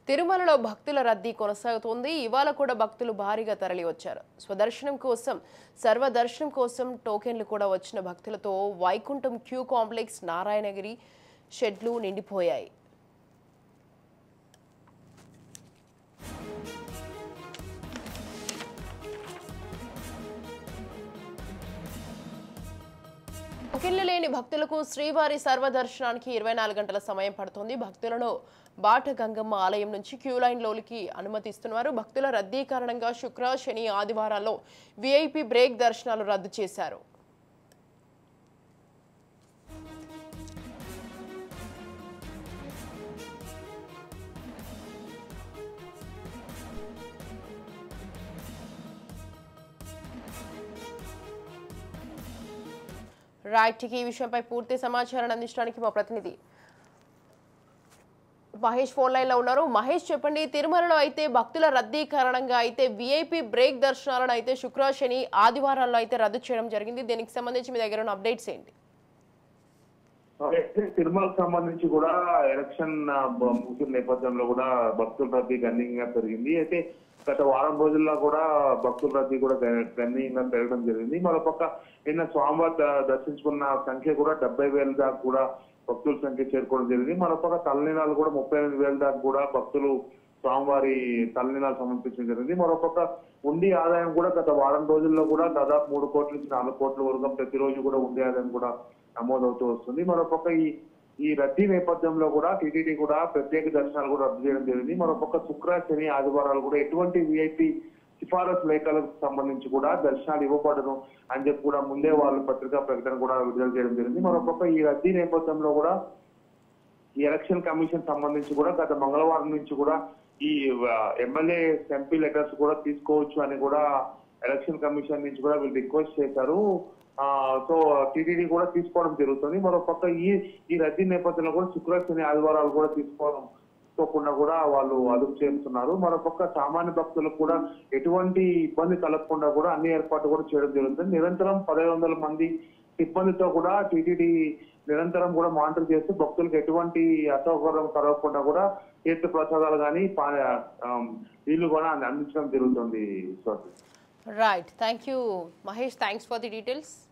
తిరుమలలో భక్తుల రద్దీ కొనసాగుతోంది ఇవాళ కూడా భక్తులు భారీగా తరలి వచ్చారు స్వదర్శనం కోసం సర్వదర్శనం కోసం టోకెన్లు కూడా వచ్చిన భక్తులతో వైకుంఠం క్యూ కాంప్లెక్స్ నారాయణగిరి షెడ్లు నిండిపోయాయి టోకెన్లు లేని భక్తులకు శ్రీవారి సర్వదర్శనానికి ఇరవై నాలుగు గంటల సమయం పడుతుంది భక్తులను బాట గంగమ్మ ఆలయం నుంచి క్యూ లైన్ లోనికి అనుమతిస్తున్నారు భక్తుల రద్దీ కారణంగా శుక్ర శని ఆదివారాల్లో విఐపి బ్రేక్ దర్శనాలు రద్దు చేశారు రైట్ ఈ విషయంపై పూర్తి సమాచారాన్ని అందించడానికి మా ప్రతినిధి మహేష్ ఫోన్ లైన్ లో ఉన్నారు మహేష్ చెప్పండి తిరుమలలో అయితే భక్తుల రద్దీ కారణంగా అయితే విఐపి బ్రేక్ దర్శనాలను అయితే శుక్ర శని ఆదివారాల్లో అయితే రద్దు చేయడం జరిగింది దీనికి సంబంధించి మీ దగ్గర ఉన్న అప్డేట్స్ ఏంటి అయితే తిరుమలకు సంబంధించి కూడా ఎలక్షన్ ఆ, బ- ముగిసిన నేపథ్యంలో కూడా భక్తుల రద్దీ గణనీయంగా పెరిగింది అయితే గత వారం రోజుల్లో కూడా భక్తుల రద్దీ కూడా గణ- గణనీయంగా పెరగడం జరిగింది మరోపక్క నిన్న స్వామివారి ద- దర్శించుకున్న సంఖ్య కూడా డెబ్బై వేల దాకా కూడా భక్తుల సంఖ్య చేరుకోవడం జరిగింది మరోపక్క తలనీలాలు కూడా ముప్పై ఎనిమిది వేల దాకా కూడా భక్తులు స్వామివారి తలనీలాలు సమర్పించడం జరిగింది మరోపక్క ఉండి ఆదాయం కూడా గత వారం రోజుల్లో కూడా దాదాపు మూడు కోట్ల నుంచి నాలుగు కోట్ల వరకు ప్రతిరోజు కూడా ఉండి ఆదాయం కూడా నమోదవుతూ వస్తుంది మరోపక్క ఈ ఈ రద్దీ నేపథ్యంలో కూడా టీటీడీ కూడా ప్రత్యేక దర్శనాలు కూడా రద్దు చేయడం జరిగింది మరోపక్క శుక్ర శని ఆదివారాలు కూడా ఎటువంటి విఐపి సిఫారసు లేఖలకు సంబంధించి కూడా దర్శనాలు ఇవ్వబడను అని చెప్పి కూడా ముందే వాళ్ళు పత్రికా ప్రకటన కూడా విడుదల చేయడం జరిగింది మరోపక్క ఈ రద్దీ నేపథ్యంలో కూడా ఈ ఎలక్షన్ కమిషన్ సంబంధించి కూడా గత మంగళవారం నుంచి కూడా ఈ ఎమ్మెల్యే ఎంపీ లెటర్స్ కూడా తీసుకోవచ్చు అని కూడా ఎలక్షన్ కమిషన్ నుంచి కూడా వీళ్ళు రిక్వెస్ట్ చేశారు ఆ, సో టీటీడీ కూడా తీసుకోవడం జరుగుతుంది మరోపక్క ఈ ఈ రద్దీ నేపథ్యంలో కూడా శుక్ర శని ఆదివారాలు కూడా తీసుకోవడం తీసుకోకుండా కూడా వాళ్ళు అదుపు చేస్తున్నారు మరోపక్క సామాన్య భక్తులకు కూడా ఎటువంటి ఇబ్బంది కలగకుండా కూడా అన్ని ఏర్పాట్లు కూడా చేయడం జరుగుతుంది నిరంతరం పదిహేను వందల మంది సిబ్బందితో కూడా టీటీడీ నిరంతరం కూడా మానిటర్ చేస్తూ భక్తులకు ఎటువంటి అసౌకర్యం కలగకుండా కూడా తీర్థ ప్రసాదాలు కానీ నీళ్లు కూడా అందించడం జరుగుతుంది Swathi right thank you Mahesh thanks for the details